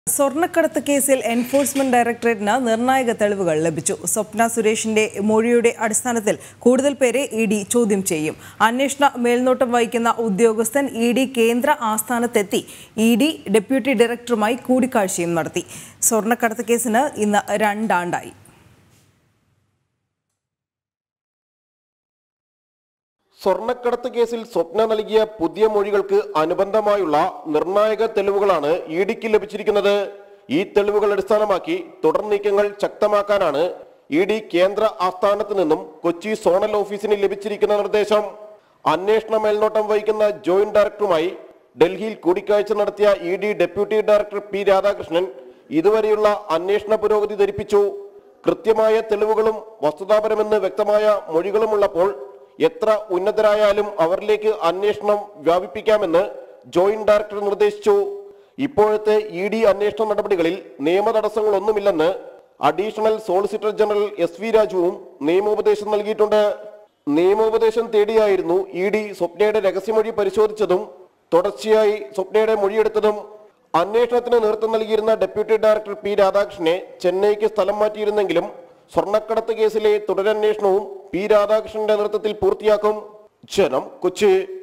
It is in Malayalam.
സ്വർണ്ണക്കടത്ത് കേസിൽ എൻഫോഴ്സ്മെന്റ് ഡയറക്ടറേറ്റിന് നിർണായക തെളിവുകൾ ലഭിച്ചു സ്വപ്ന സുരേഷിന്റെ മൊഴിയുടെ അടിസ്ഥാനത്തിൽ കൂടുതൽ പേരെ ഇ ഡി ചോദ്യം ചെയ്യും അന്വേഷണ മേൽനോട്ടം വഹിക്കുന്ന ഉദ്യോഗസ്ഥൻ ഇ ഡി കേന്ദ്ര ആസ്ഥാനത്തെത്തി ഇ ഡി ഡെപ്യൂട്ടി ഡയറക്ടറുമായി കൂടിക്കാഴ്ചയും നടത്തി സ്വർണ്ണക്കടത്ത് കേസിന് ഇന്ന് രണ്ടാണ്ടായി സ്വർണ്ണക്കടത്ത് കേസിൽ സ്വപ്ന നൽകിയ പുതിയ മൊഴികൾക്ക് അനുബന്ധമായുള്ള നിർണായക തെളിവുകളാണ് ഇ ഡിക്ക് ലഭിച്ചിരിക്കുന്നത് ഈ തെളിവുകൾ അടിസ്ഥാനമാക്കി തുടർ നീക്കങ്ങൾ ശക്തമാക്കാനാണ് ഇ ഡി കേന്ദ്ര ആസ്ഥാനത്ത് നിന്നും കൊച്ചി സോണൽ ഓഫീസിന് ലഭിച്ചിരിക്കുന്ന നിർദ്ദേശം അന്വേഷണ മേൽനോട്ടം വഹിക്കുന്ന ജോയിന്റ് ഡയറക്ടറുമായി ഡൽഹിയിൽ കൂടിക്കാഴ്ച നടത്തിയ E D deputy director P Radhakrishnan ഇതുവരെയുള്ള അന്വേഷണ പുരോഗതി ധരിപ്പിച്ചു കൃത്യമായ തെളിവുകളും വസ്തുതാപരമെന്ന് വ്യക്തമായ മൊഴികളുമുള്ളപ്പോൾ എത്ര ഉന്നതരായാലും അവരിലേക്ക് അന്വേഷണം വ്യാപിപ്പിക്കാമെന്ന് ജോയിന്റ് ഡയറക്ടർ നിർദ്ദേശിച്ചു ഇപ്പോഴത്തെ ഇ ഡി അന്വേഷണ നടപടികളിൽ നിയമ തടസ്സങ്ങളൊന്നുമില്ലെന്ന് additional solicitor general S V രാജുവും നിയമോപദേശം നൽകിയിട്ടുണ്ട് നിയമോപദേശം തേടിയായിരുന്നു ഇ ഡി സ്വപ്നയുടെ രഹസ്യമൊഴി പരിശോധിച്ചതും തുടർച്ചയായി സ്വപ്നയുടെ മൊഴിയെടുത്തതും അന്വേഷണത്തിന് നേതൃത്വം നൽകിയിരുന്ന ഡെപ്യൂട്ടി ഡയറക്ടർ പി രാധാകൃഷ്ണനെ ചെന്നൈക്ക് സ്ഥലം മാറ്റിയിരുന്നെങ്കിലും സ്വർണ്ണക്കടത്ത് കേസിലെ തുടരന്വേഷണവും പി രാധാകൃഷ്ണന്റെ നേതൃത്വത്തിൽ പൂർത്തിയാക്കും ജനം കൊച്ചി